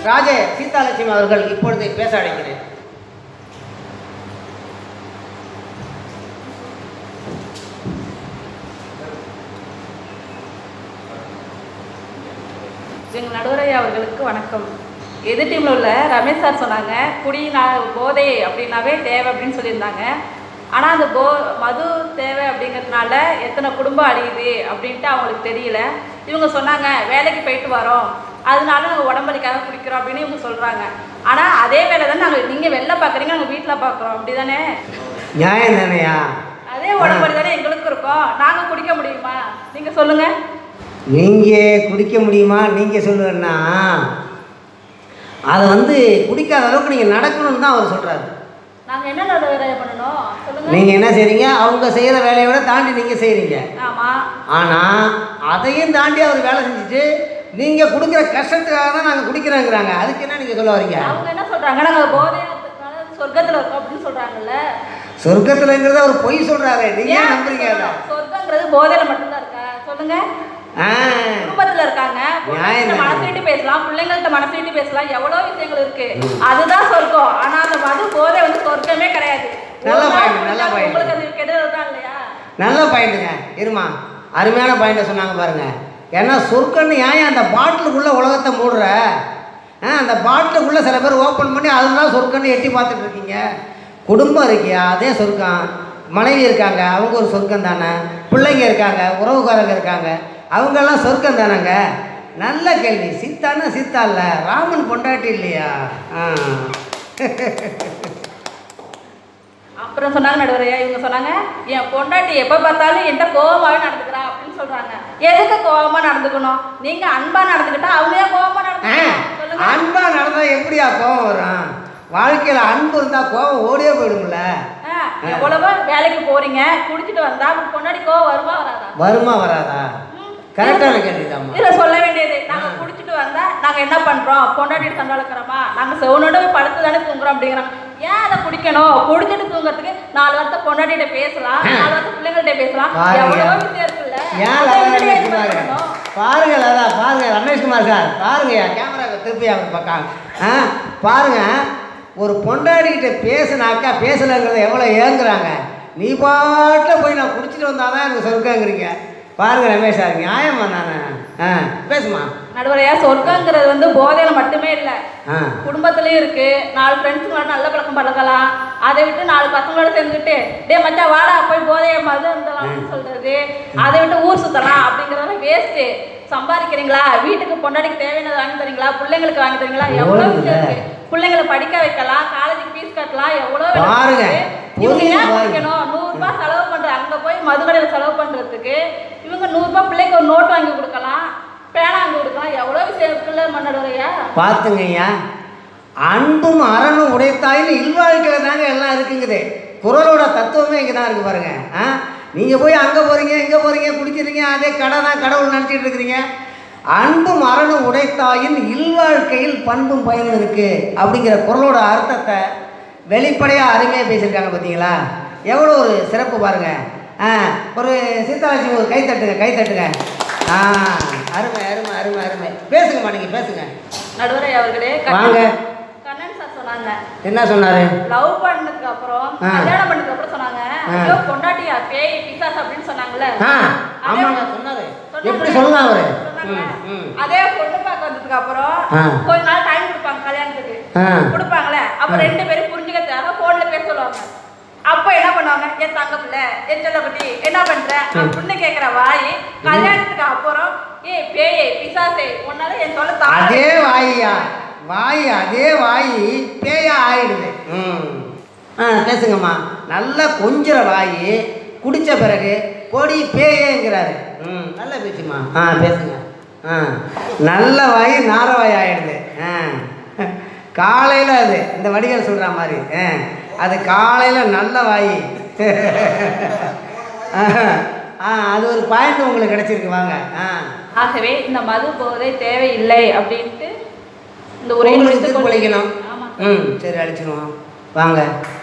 ராஜ சீதாலட்சுமி அவர்கள் இப்பொழுது பேச அழைக்கிறேன் எங்கள் நடுவரை அவர்களுக்கு வணக்கம் எதிர் டீமில் உள்ள ரமேஷ் சார் சொன்னாங்க குடி நான் போதை அப்படின்னாவே தேவை அப்படின்னு சொல்லியிருந்தாங்க ஆனால் அந்த போ மது தேவை அப்படிங்கிறதுனால எத்தனை குடும்பம் அழியுது அப்படின்ட்டு அவங்களுக்கு தெரியல இவங்க சொன்னாங்க வேலைக்கு போயிட்டு வரோம் அதனால நாங்கள் உடம்பளிக்காக குடிக்கிறோம் அப்படின்னு இவங்க சொல்கிறாங்க ஆனால் அதே வேலை தான் நாங்கள் நீங்கள் வெளில பார்க்குறீங்க நாங்கள் வீட்டில் பார்க்குறோம் அப்படி தானே நியாயம் தானையா அதே உடம்படி தானே எங்களுக்கும் இருக்கோம் நாங்கள் குடிக்க முடியுமா நீங்கள் சொல்லுங்கள் நீங்கள் குடிக்க முடியுமா நீங்கள் சொல்லுங்கன்னா அதை வந்து குடிக்காத அளவுக்கு நீங்கள் நடக்கணும்னு தான் அவர் சொல்கிறாரு நாங்கள் என்ன நடுவரை பண்ணணும் சொல்லுங்கள் நீங்கள் என்ன செய்கிறீங்க அவங்க செய்கிற வேலையை விட தாண்டி நீங்கள் செய்கிறீங்க ஆமாம் ஆனால் அதையும் தாண்டி அவர் வேலை செஞ்சுட்டு நீங்கள் கொடுக்குற கஷ்டத்துக்காக தான் நாங்கள் குடிக்கிறோங்கிறாங்க அதுக்கு என்ன நீங்கள் சொல்ல வரீங்க அவங்க என்ன சொல்றாங்க நாங்க போதையத்துக்கான சொர்க்கத்துல இருக்கோம் அப்படின்னு சொல்றாங்கல்ல சொர்க்கத்துலங்கிறத அவர் பொய் சொல்கிறாரு நீங்கள் ஏன் நம்புறீங்க அதை சொர்க்கங்கிறது போதையில மட்டும்தான் இருக்கா சொல்லுங்க ஆ குடும்பத்துல இருக்காங்க நியாயம் பொண்ணுகிட்ட தானே. மனசு விட்டு பேசலாம் பிள்ளைங்கள்ட்ட மனசு விட்டு பேசலாம் எவ்வளவு விஷயங்கள் இருக்கு அதுதான் சொர்க்கம் ஆனா அந்த மது போதை வந்து சொர்க்கமே கிடையாது நல்ல ஒரு நாள் point, நல்ல குடிச்சா point. உங்களுக்கு அது கெடுதல் தான் இல்லையா நல்ல பாயிண்ட்டுங்க இருமா அருமையான பாயிண்ட்டை சொன்னாங்க பாருங்க ஏன்னா சொற்கன்னு ஏன் அந்த பாட்டிலுக்குள்ளே உலகத்தை மூடுற ஆ அந்த பாட்டிலுக்குள்ளே சில பேர் ஓப்பன் பண்ணி அதுதான் சொற்கன்னு எட்டி பார்த்துட்டு இருக்கீங்க குடும்பம் இருக்கியா அதே சொர்க்கம் மனைவி இருக்காங்க அவங்க ஒரு சொர்க்கம் தானே பிள்ளைங்க இருக்காங்க உறவுக்காரங்க இருக்காங்க அவங்கெல்லாம் சொர்க்கம் தானேங்க நல்ல கேள்வி சீத்தான்னா சீத்தா இல்லை ராமன் பொண்டாட்டி இல்லையா ஆ அப்புறம் சொன்னாங்க நடுவரையா இவங்க சொன்னாங்க என் பொண்டாட்டி எப்போ பார்த்தாலும் என்கிட்ட கோவமாவே நடந்துக்கிறா அப்படின்னு சொல்றாங்க எதுக்கு கோவமா நடந்துக்கணும் நீங்க அன்பா நடந்துக்கிட்டா அவங்க ஏன் கோவமா ஆ, நடந்துக்கணும் சொல்லுங்க அன்பா நடந்தா எப்படியா கோபம் வரும் வாழ்க்கையில் அன்பு இருந்தால் கோபம் ஓடியே போயிடும்ல ஆ, எவ்வளவோ வேலைக்கு போறீங்க குடிச்சிட்டு வந்தா உங்க பொண்டாட்டி கோவம் வருமா வராதா வருமா வராதா ம். கரெக்டான கேள்விதாம்மா இதுல சொல்ல வேண்டியது நாங்க குடிச்சிட்டு வந்தா நாங்க என்ன பண்றோம் பொண்டாட்டி சண்டை வளர்க்குறோமா நாங்க செவனோட போய் படுத்து தானே தூங்குறோம் அப்படிங்கிறோம் ஏன் அதை குடிக்கணும் குடிச்சிட்டு தூங்குறதுக்கு நாலு வார்த்தை பொண்டாட்டிகிட்ட பேசலாம் நாலு வார்த்தை பிள்ளைங்கள்ட்ட பேசலாம் பாருங்க. எவ்வளவோ விஷயம் இருக்குல்ல ஏன் அதை லதா விட்டுட்டு ரமேஷ் இது குமார் பண்ணணும். பாருங்க லதா பாருங்க ரமேஷ்குமார் சார் பாருங்க கேமரா திருப்பி அவர் பக்கம் ஆ பாருங்க ஒரு பொண்டாடிக்கிட்ட பேசுனாக்கா பேசலைங்கிறத எவ்வளோ ஏங்குறாங்க நீ பாட்டில் போய் நான் குடிச்சிட்டு வந்தாதான் எனக்கு சொர்க்கங்கிறீங்க பாருங்க ரமேஷ் சார் நியாயமா நான் ஆ பேசுமா நடுவரையா சொர்க்கங்கிறது வந்து போதையில மட்டுமே இல்லை ஆ குடும்பத்திலயும் இருக்கு நாலு ஃப்ரெண்ட்ஸுங்களோட நல்ல பழக்கம் பழகலாம் அதை விட்டு நாலு பசங்களோட சேர்ந்துக்கிட்டு டே மச்சான் வாடா போய் போதைய மது இருந்தலாம்னு சொல்றது அதை விட்டு ஊர் சுத்தலாம் அப்படிங்கறதெல்லாம் வேஸ்ட்டு சம்பாதிக்கிறீங்களா வீட்டுக்கு பொண்டாட்டிக்கு தேவையானது வாங்கி தரீங்களா பிள்ளைங்களுக்கு வாங்கி தரீங்களா எவ்வளோ விஷயம் இருக்கு பிள்ளைங்களை படிக்க வைக்கலாம் காலேஜுக்கு ஃபீஸ் கட்டலாம் எவ்வளோ வேலை பாருங்க. இருக்கு. இவங்க புரியுது ஏன் பாருங்க. குடிக்கணும் நூறுரூபா செலவு பண்ற அங்க போய் மது கடையில் செலவு பண்றதுக்கு இவங்க நூறுரூபா பிள்ளைக்கு ஒரு நோட் வாங்கி கொடுக்கலாம் பேனா வாங்கி கொடுக்கலாம் எவ்வளோ விஷயம் இருக்குல்ல மன்னடுறையா பார்த்துங்கய்யா அன்பும் அறனும் உடைத்தாயின்னு இல்வாழ்க்கையில் தாங்க எல்லாம் இருக்குங்குது குரலோட தத்துவமே இங்கே தான் இருக்குது பாருங்க ஆ நீங்கள் போய் அங்கே போகிறீங்க இங்கே போகிறீங்க குடிக்கிறீங்க அதே கடை தான் கடவுள் நினச்சிட்டு இருக்கிறீங்க அன்பும் அறனும் உடைத்தாயின் இல்வாழ்க்கையில் பண்பும் பயனும் இருக்குது அப்படிங்கிற குரலோட அர்த்தத்தை வெளிப்படையாக அருமையாக பேசியிருக்காங்க பார்த்தீங்களா எவ்வளோ ஒரு சிறப்பு பாருங்க ஆ ஒரு சீதாலட்சுமி ஒரு கை தட்டுங்க கை தட்டுங்க ஆ அருமை அருமை அருமை அருமை பேசுங்கம்மா நீங்கள் பேசுங்க நடுவரை அவர்களே வாங்க. கண்ணன் சார் சொன்னாங்க என்ன சொன்னாரு லவ் பண்ணதுக்கு அப்புறம் ஆ. கல்யாணம் பண்ணதுக்கு அப்புறம் சொன்னாங்க ஆ. ஐயோ பொண்டாட்டியா பேய் பிசாஸ் அப்படின்னு சொன்னாங்கல்ல ஆ அதே ஆமாங்க பொண்ணு- சொன்னாரு சொன்னாங்க. எப்படி சொல்லலாம் அவரு சொன்னாங்க. ம், ம். அதே பொண்ணு பார்க்க வந்ததுக்கு அப்புறம் ஆ. கொஞ்ச நாள் டைம் கொடுப்பாங்க கல்யாணத்துக்கு ஆ. கொடுப்பாங்களே அப்ப ஆ. ரெண்டு பேரும் புரிஞ்சுக்க தேவை போன்ல பேச சொல்லுவாங்க அப்ப என்ன பண்ணுவாங்க என் தங்க பிள்ளை என் சொல்ல பத்தி என்ன பண்ற அப்படின்னு கேக்குற வாய் கல்யாணத்துக்கு அப்புறம் ஏய் பேயே பிசாசே உன்னால என் சொல்ல அதே தாங்க வாய்யா வாய் அதே வாய் பேயா ஆயிடுது ம் ஆ பேசுங்கம்மா நல்லா கொஞ்சிற வாய் குடிச்ச பிறகு பொடி பேயேங்கிறாரு ம் நல்ல பேச்சுமா ஆ பேசுங்க ஆ நல்ல வாய் நார வாய் ஆயிடுது ஆ காலையில் அது இந்த வடிகள் சொல்கிற மாதிரி ஆ அது காலையில் நல்ல வாய் ஆ, ஆ அது ஒரு பாயிண்ட் உங்களுக்கு கிடைச்சிருக்கு வாங்க ஆ ஆகவே இந்த மது போதை தேவையில்லை அப்படின்ட்டு இந்த உரையை உங்களுக்கு முடித்துக் தீர்ப்பு கொள்கிறேன். அளிக்கணும் ஆமா ம் சரி அழிச்சிடுவோம் வாங்க